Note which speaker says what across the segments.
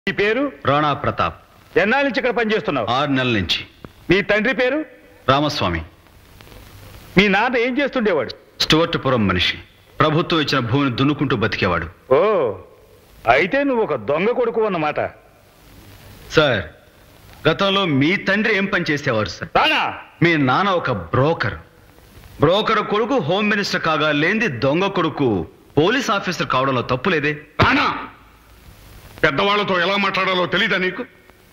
Speaker 1: నీ పేరు
Speaker 2: రాణా ప్రతాప్
Speaker 1: ఎన్నాళ్ళ నుంచి ఇక్కడ పనిచేస్తున్నావు
Speaker 2: ఆరు నెలల నుంచి
Speaker 1: నీ తండ్రి పేరు
Speaker 2: రామస్వామి
Speaker 1: మీ నాన్న ఏం చేస్తుండేవాడు
Speaker 2: స్టువర్ట్పురం మనిషి ప్రభుత్వం ఇచ్చిన భూమిని దున్నుకుంటూ బతికేవాడు
Speaker 1: ఓ అయితే నువ్వు ఒక దొంగ కొడుకు అన్నమాట
Speaker 2: సార్ గతంలో మీ తండ్రి ఏం పని చేసేవారు సార్
Speaker 1: రానా
Speaker 2: మీ నాన్న ఒక బ్రోకర్ బ్రోకర్ కొడుకు హోమ్ మినిస్టర్ కాగా లేనిది దొంగ కొడుకు పోలీస్ ఆఫీసర్ కావడంలో తప్పు లేదే
Speaker 3: రానా పెద్దవాళ్లతో ఎలా మాట్లాడాలో తెలీదా నీకు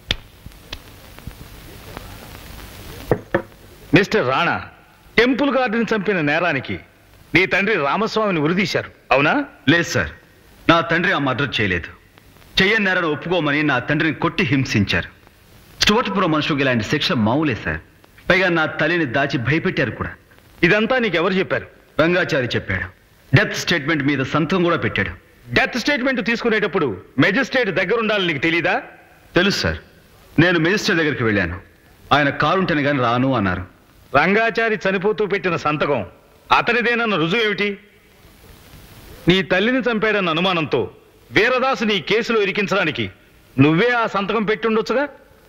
Speaker 1: మిస్టర్ రాణా టెంపుల్ గార్డెన్ చంపిన నేరానికి నీ తండ్రి రామస్వామిని ఉరిదీశారు అవునా
Speaker 2: లేదు సార్ నా తండ్రి ఆ మర్డర్ చేయలేదు చెయ్యని నేరను ఒప్పుకోమని నా తండ్రిని కొట్టి హింసించారు స్టువర్ట్పురం మనుషులకు ఇలాంటి శిక్ష మామూలే సార్ పైగా నా తల్లిని దాచి భయపెట్టారు కూడా
Speaker 1: ఇదంతా నీకెవరు చెప్పారు
Speaker 2: రంగాచారి చెప్పాడు డెత్ స్టేట్మెంట్ మీద సంతకం కూడా పెట్టాడు
Speaker 1: డెత్ స్టేట్మెంట్ తీసుకునేటప్పుడు మెజిస్ట్రేట్ దగ్గర ఉండాలని నీకు తెలీదా
Speaker 2: తెలుసు సార్ నేను మినిస్టర్ దగ్గరికి వెళ్ళాను ఆయన కారుంటేనే కానీ రాను అన్నారు
Speaker 1: రంగాచారి చనిపోతూ పెట్టిన సంతకం అతనిదేనన్న రుజువు ఏమిటి నీ తల్లిని చంపాడన్న అనుమానంతో వీరదాసు నీ కేసులో ఇరికించడానికి నువ్వే ఆ సంతకం పెట్టుండొచ్చుగా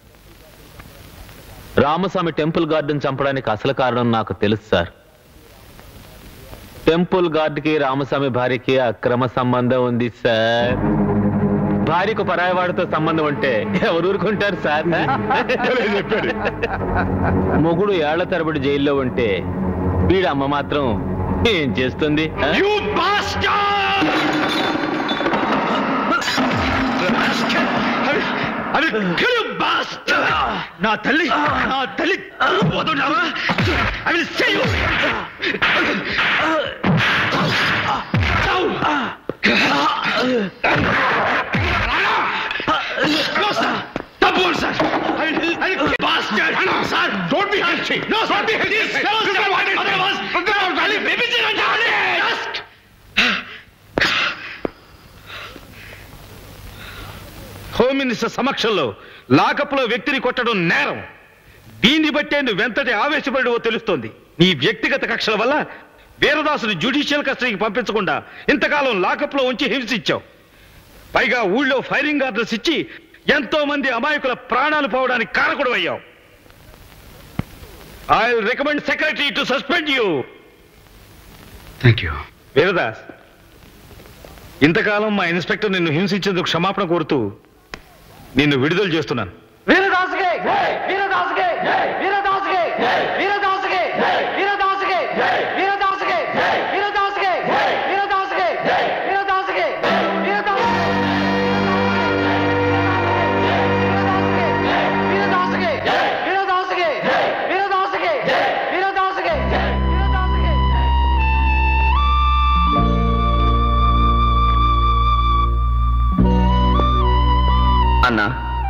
Speaker 4: రామస్వామి టెంపుల్ గార్డెన్ చంపడానికి అసలు కారణం నాకు తెలుసు సార్ టెంపుల్ గార్డ్ కి రామస్వామి భార్యకి అక్రమ సంబంధం ఉంది సార్ భార్యకు పరాయవాడితో సంబంధం ఉంటే ఎవరు ఊరుకుంటారు సార్
Speaker 1: చెప్పాడు
Speaker 4: మొగుడు ఏళ్ల తరబడి జైల్లో ఉంటే వీడి అమ్మ మాత్రం ఏం చేస్తుంది ఆ?
Speaker 2: నా తల్లి నా తల్లి పోతున్నావా I will say you. తప్పు sir sir
Speaker 3: Don't be hasty.
Speaker 2: No, sir.
Speaker 3: Don't be hasty.
Speaker 2: These fellows
Speaker 3: Look at
Speaker 2: are
Speaker 3: what it is.
Speaker 2: otherwise,
Speaker 3: Look at what it is.
Speaker 2: baby
Speaker 1: home minister సమక్షంలో లాకప్లో వ్యక్తిని కొట్టడం నేరం దీన్ని బట్టే నువ్వెంతటి ఆవేశపడివో తెలుస్తోంది నీ వ్యక్తిగత కక్షల వల్ల వీరదాసుని జ్యుడిషియల్ కస్టడీకి పంపించకుండా ఇంతకాలం లాకప్లో ఉంచి హింసించావు పైగా ఊళ్ళో ఫైరింగ్ ఆర్డర్స్ ఇచ్చి ఎంతో మంది అమాయకుల ప్రాణాలు పోవడానికి కారకుడు అయ్యావు I recommend secretary to suspend you
Speaker 2: thank you
Speaker 1: Veeradas ఇంతకాలం మా ఇన్స్పెక్టర్ నిన్ను హింసించేందుకు క్షమాపణ కోరుతూ నిన్ను విడుదల చేస్తున్నాను
Speaker 5: వీరదాసుకే వీరదాసుకే వీరదాసుకే వీరదాసుకే వీరదాసుకే వీరదాసుకే వీరదాసుకే వీరదాసుకే వీరదాసుకే వీరదాసుకే వీరదాసుకే వీరదాసుకే వీరదాసుకే వీరదాసుకే
Speaker 6: అన్నా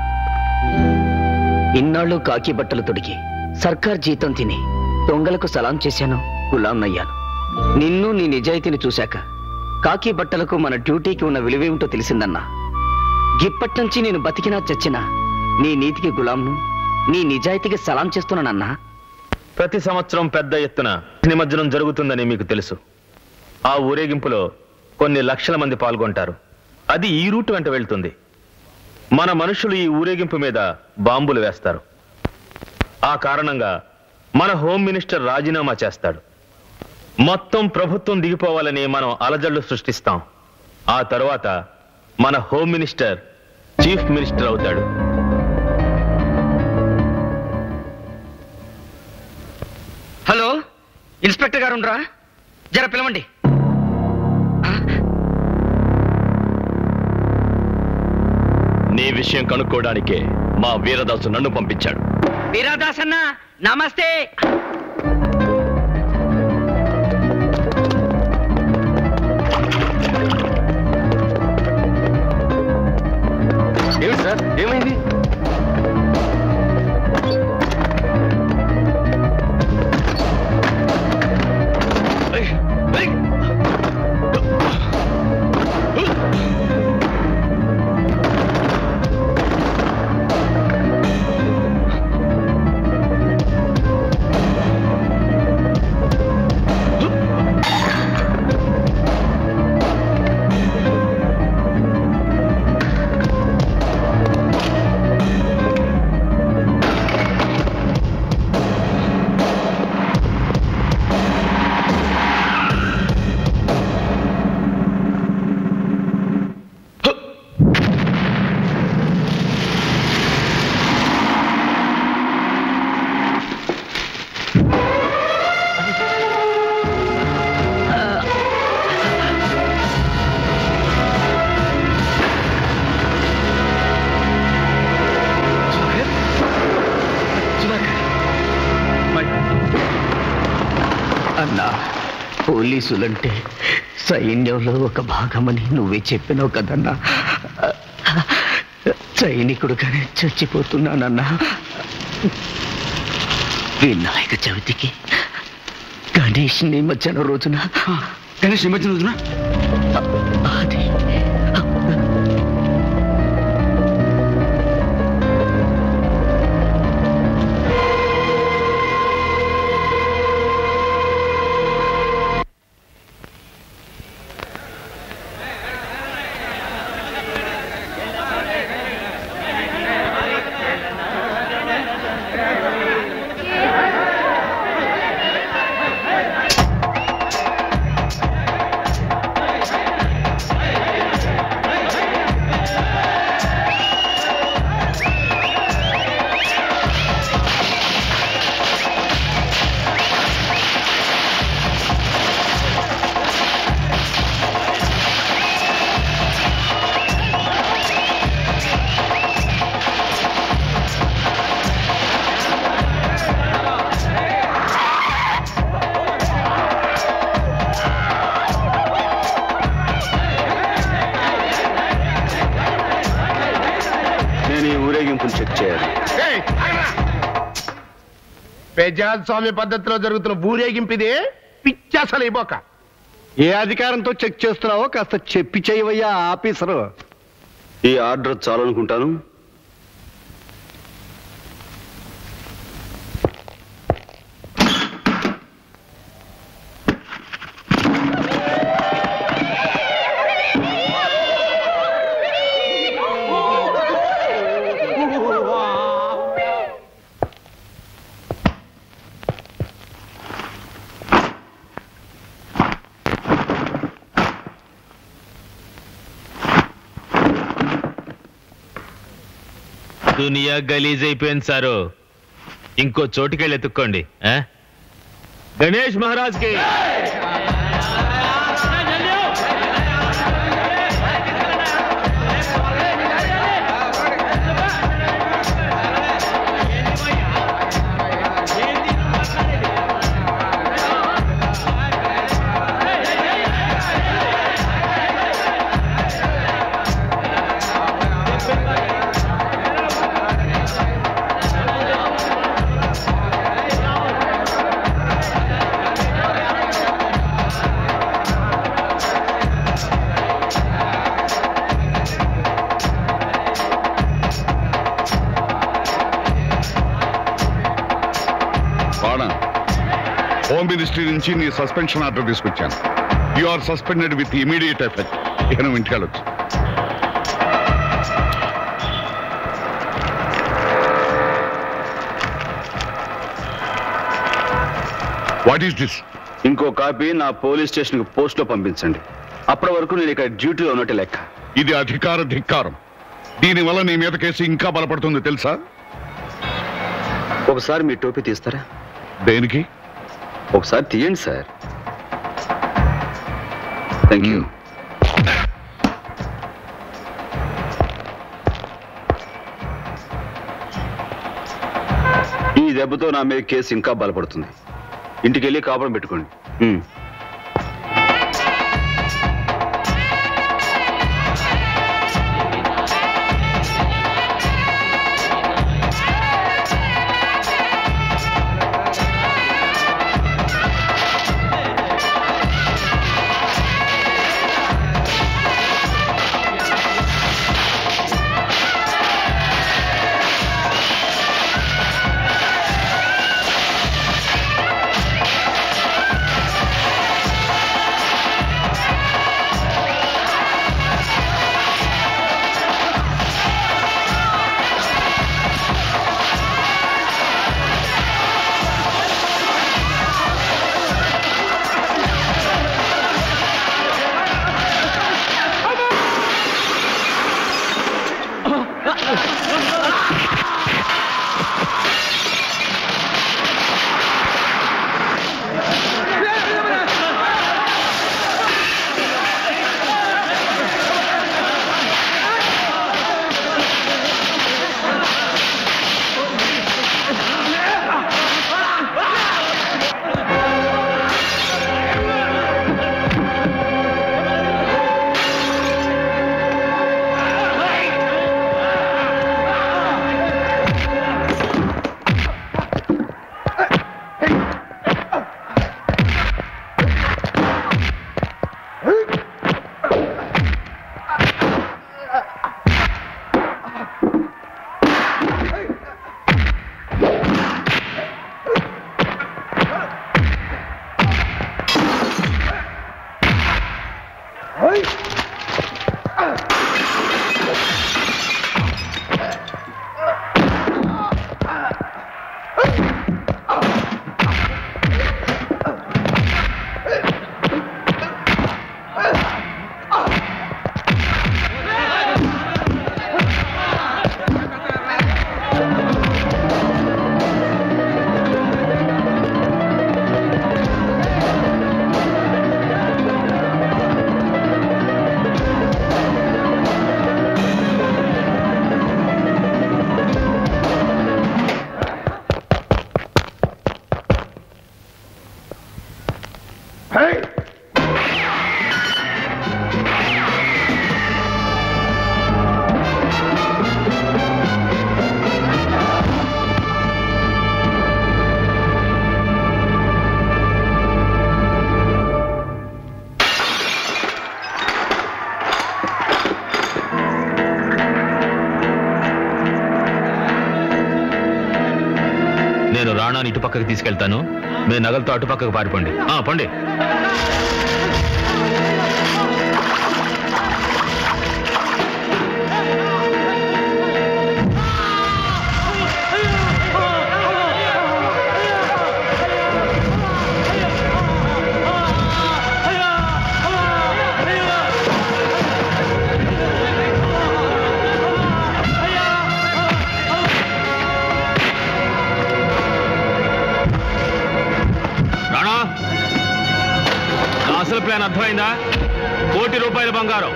Speaker 6: ఇన్నాళ్ళు కాకి బట్టలు తొడిగి సర్కార్ జీతం తిని దొంగలకు సలాం చేశాను గులాంనయ్యాను నిన్ను నీ నిజాయితీని చూశాక కాకి బట్టలకు మన డ్యూటీకి ఉన్న విలువేమిటో తెలిసిందన్నా ఇప్పట్నుంచి నేను బతికినా చచ్చినా నీ నీతికి గులాంను నీ నిజాయితీకి సలాం చేస్తున్నానన్నా
Speaker 4: ప్రతి సంవత్సరం పెద్ద ఎత్తున నిమజ్జనం జరుగుతుందని మీకు తెలుసు ఆ ఊరేగింపులో కొన్ని లక్షల మంది పాల్గొంటారు అది ఈ రూట్ వెంట వెళ్తుంది మన మనుషులు ఈ ఊరేగింపు మీద బాంబులు వేస్తారు ఆ కారణంగా మన హోమ్ మినిస్టర్ రాజీనామా చేస్తాడు మొత్తం ప్రభుత్వం దిగిపోవాలని మనం అలజడులు సృష్టిస్తాం ఆ తర్వాత మన హోమ్ మినిస్టర్ చీఫ్ మినిస్టర్ అవుతాడు
Speaker 6: హలో ఇన్స్పెక్టర్ గారు ఉండరా జర పిలవండి
Speaker 4: నీ విషయం కనుక్కోవడానికే మా వీరదాసు నన్ను పంపించాడు
Speaker 6: వీరాదాస్ అన్న నమస్తే
Speaker 4: ఏమిటి సార్ ఏమైంది
Speaker 6: పోలీసులంటే సైన్యంలో ఒక భాగమని నువ్వే చెప్పినావు కదన్నా సైనికుడుగానే చచ్చిపోతున్నానన్నా వినాయక చవితికి గణేష్ నిమజ్జన రోజున
Speaker 2: గణేష్ నిమజ్జన రోజున
Speaker 6: అది
Speaker 2: నేను ఈ ఊరేగింపును చెక్ చేయాలి
Speaker 7: ప్రజాస్వామ్య పద్ధతిలో జరుగుతున్న ఊరేగింపిదే పిచ్చాసలు ఇవ్వక
Speaker 8: ఏ అధికారంతో చెక్ చేస్తున్నావో కాస్త చెప్పి చేయవయ్యా ఆఫీసరు
Speaker 2: ఈ ఆర్డర్ చాలనుకుంటాను
Speaker 4: దునియా గలీజ్ అయిపోయింది సారు ఇంకో చోటుకెళ్ళి ఎత్తుక్కోండి ఆ? గణేష్ మహారాజ్ కి
Speaker 3: వాడా హోమ్ మినిస్ట్రీ నుంచి నీ సస్పెన్షన్ ఆర్డర్ తీసుకొచ్చాను you are suspended with immediate effect ఇక నువ్వు ఇంటికి వెళ్ళొచ్చు వాట్ ఈస్ దిస్
Speaker 2: ఇంకో కాపీ నా పోలీస్ స్టేషన్ కు పోస్ట్ లో పంపించండి అప్పటి వరకు నేను ఇక్కడ డ్యూటీలో ఉన్నట్టు లెక్క
Speaker 3: ఇది అధికార ధిక్కారం దీనివల్ల నీ మీద కేసు ఇంకా బలపడుతుంది తెలుసా
Speaker 2: ఒకసారి మీ టోపీ తీస్తారా
Speaker 3: దేనికి
Speaker 2: ఒకసారి తీయండి సార్ థ్యాంక్ యూ ఈ దెబ్బతో నా మీద కేసు ఇంకా బలపడుతుంది ఇంటికి వెళ్ళి కాపురం పెట్టుకోండి ఉమ్.
Speaker 3: ఆ
Speaker 4: నేను రాణాని ఇటు పక్కకి తీసుకెళ్తాను మీ నగలతో అటు పక్కకు పారిపోండి ఆ, పండి రాణా నా అసలు ప్లాన్ అర్థమైందా కోటి రూపాయల బంగారం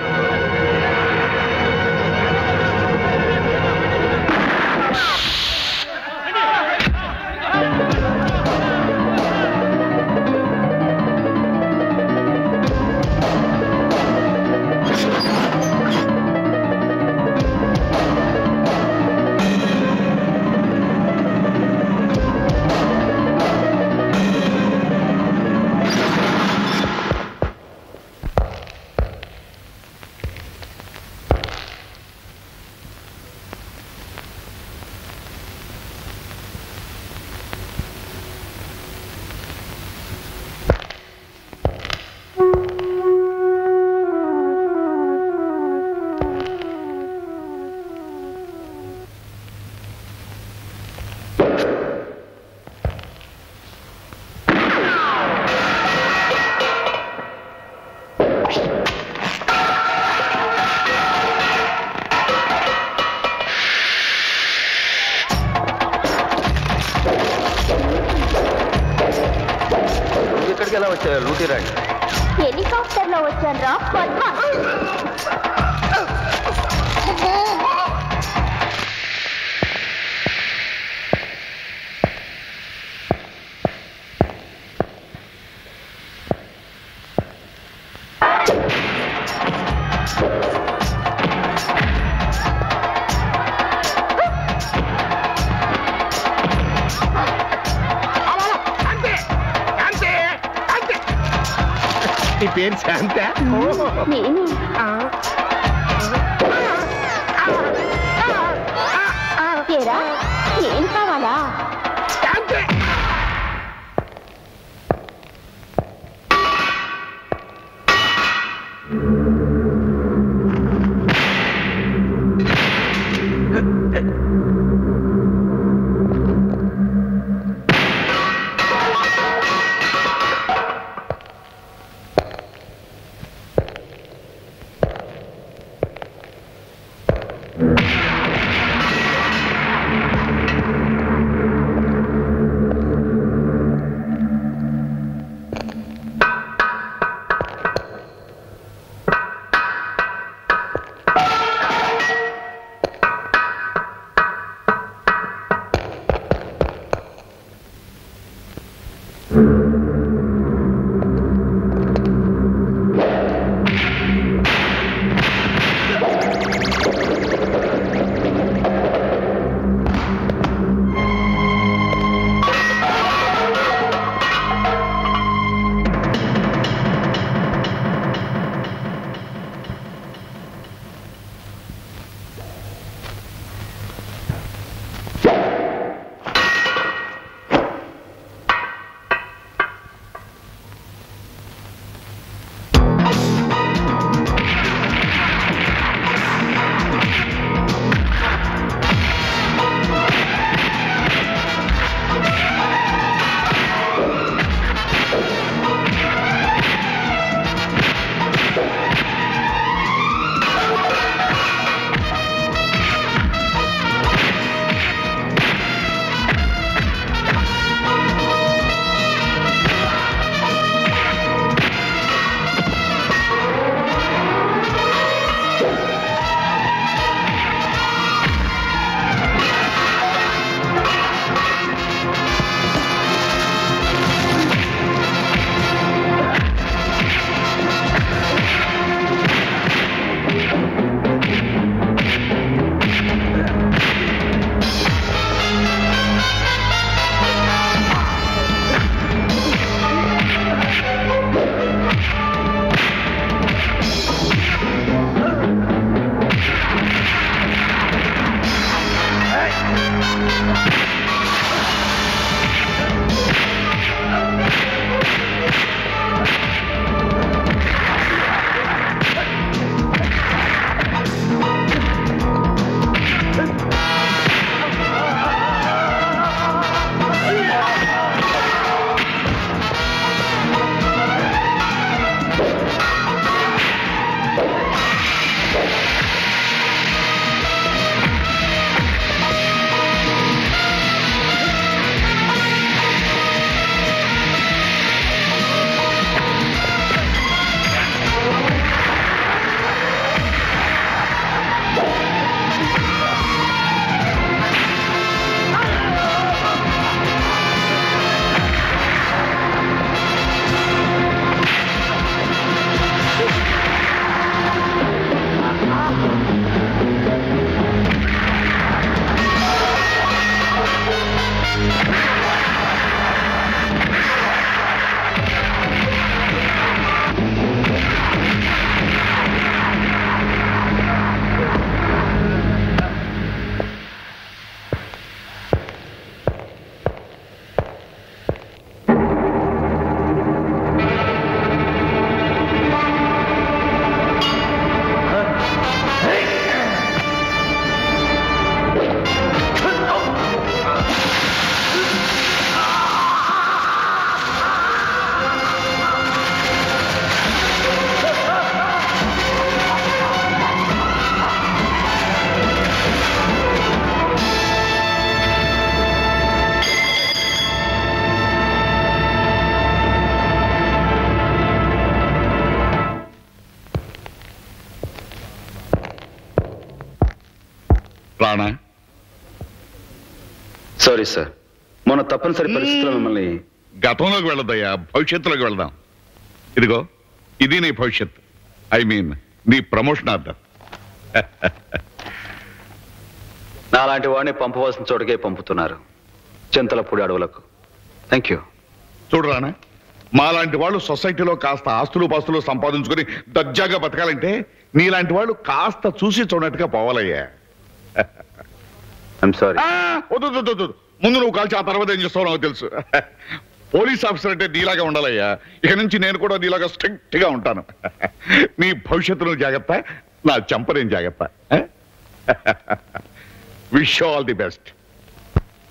Speaker 6: ఇక్కడికి ఎలా వచ్చారు లూటీ రండి
Speaker 9: హెలికాప్టర్ లో వచ్చాను రా పద్మ
Speaker 7: అంతే అంతే అంతే నీ పేరు శాంత
Speaker 9: నేనే ఏరా ఏం కావాలా
Speaker 7: శాంతే
Speaker 3: రాణా
Speaker 2: సారీ సార్ మొన్న తప్పనిసరి పరిస్థితుల్లో మిమ్మల్ని
Speaker 3: గతంలోకి వెళ్ళదయ్యా భవిష్యత్తులోకి వెళదాం ఇదిగో ఇది నీ భవిష్యత్ ఐ మీన్ నీ ప్రమోషన్ ఆర్డర్
Speaker 2: నాలాంటి వాడిని పంపవలసిన చోటుకే పంపుతున్నారు చింతలపూడి అడవులకు థ్యాంక్ యూ
Speaker 3: చూడు రాణా మాలాంటి వాళ్ళు సొసైటీలో కాస్త ఆస్తులు పాస్తులు సంపాదించుకొని దర్జాగా బతకాలంటే నీలాంటి వాళ్ళు కాస్త చూసి చూడనట్టుగా పోవాలయ్యా
Speaker 2: ఐఎమ్ సారీ
Speaker 3: ఆ, వద్దు, వద్దు, వద్దు, వద్దు. ముందు నువ్వు కాల్చి ఆ తర్వాత ఏం చేస్తావు నాకు తెలుసు పోలీస్ ఆఫీసర్ అంటే నీలాగా ఉండాలయ్యా ఇక నుంచి నేను కూడా నీలాగా స్ట్రిక్ట్ గా ఉంటాను నీ భవిష్యత్తును జాగ్రత్త నా చంపనేం జాగ్రత్త విష్ ఆల్ ది బెస్ట్